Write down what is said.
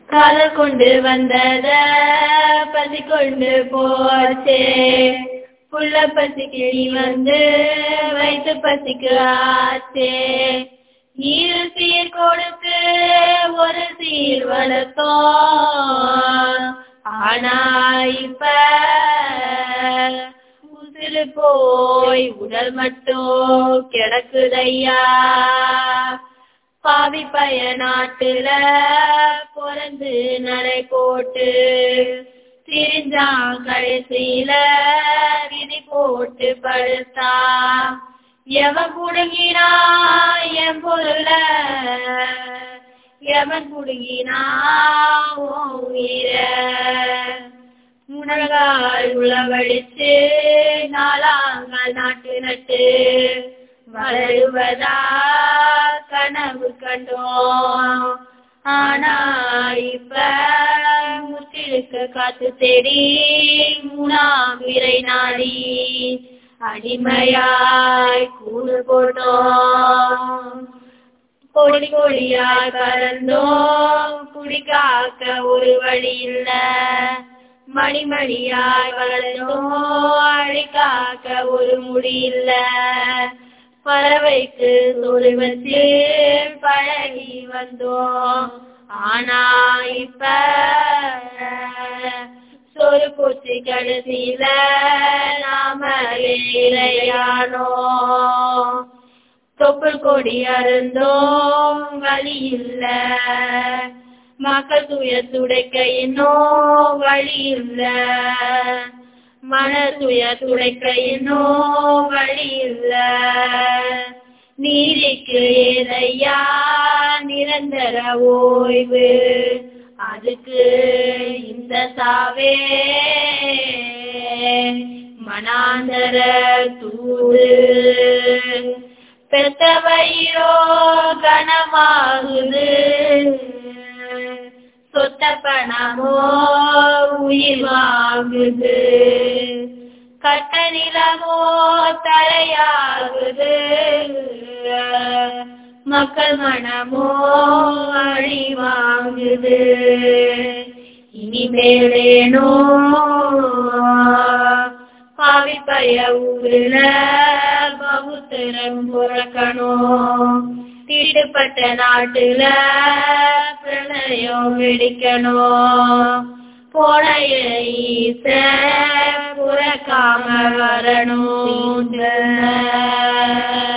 காதல் கொண்டு வந்தத பசி கொண்டு போச்சே புள்ள பசிக்கு நீ வந்து வயிற்று பசிக்கு ஆச்சே நீர் சீர் கொடுத்து ஒரு சீர் வளர்த்தோம் ஆனா இப்ப உசிறு போய் உடல் மட்டும் கிடக்குதையா பாவி பய நாட்டுல பிறந்து நடை போட்டு திரிஞ்சான் கடைசியில விதி போட்டு படுத்தா எவன் குடுங்கினா என் பொருள எவன் குடுங்கினா உன் உயிர முனகால் உளவழிச்சு நாளாங்கால் நாட்டு நட்டு வளருவதா கனவு கண்டோம் ஆனா இப்ப முற்றிருக்க காத்து தேடி மூணாம் விரை நாடி அடிமையாய் கூடு போட்டோம் கோடி கோடியாய் பறந்தோம் குடிக்காக்க ஒரு வழி இல்ல மணி மணியாய் வளர்ந்தோம் அழிக்காக்க ஒரு முடி இல்ல பறவைக்கு சோறு வச்சு பழகி வந்தோம் ஆனா இப்ப சோறு பூச்சி கடைசியில நாம இலையானோ தொப்புள் கொடி அருந்தோம் வழி இல்ல மக்கள் துய துடைக்க இன்னும் வழி இல்ல மன துய துடைக்க இன்னும் வழி இல்ல நீதிக்கு ஏதையா நிரந்தர ஓய்வு அதுக்கு இந்த சாவே மனாந்தர தூது பெத்த வயிறோ கனமாகுது சொத்த பணமோ உயிர் வாங்குது கட்ட நிலமோ தரையாகுது மக்கள் மனமோ அழி வாங்குது இனிமேலேனோ பாவி பய ஊருல பகுத்தரம் புறக்கணும் தீட்டுப்பட்ட நாட்டுல பிரளயம் வெடிக்கணும் போன ஈச புறக்காம வரணும்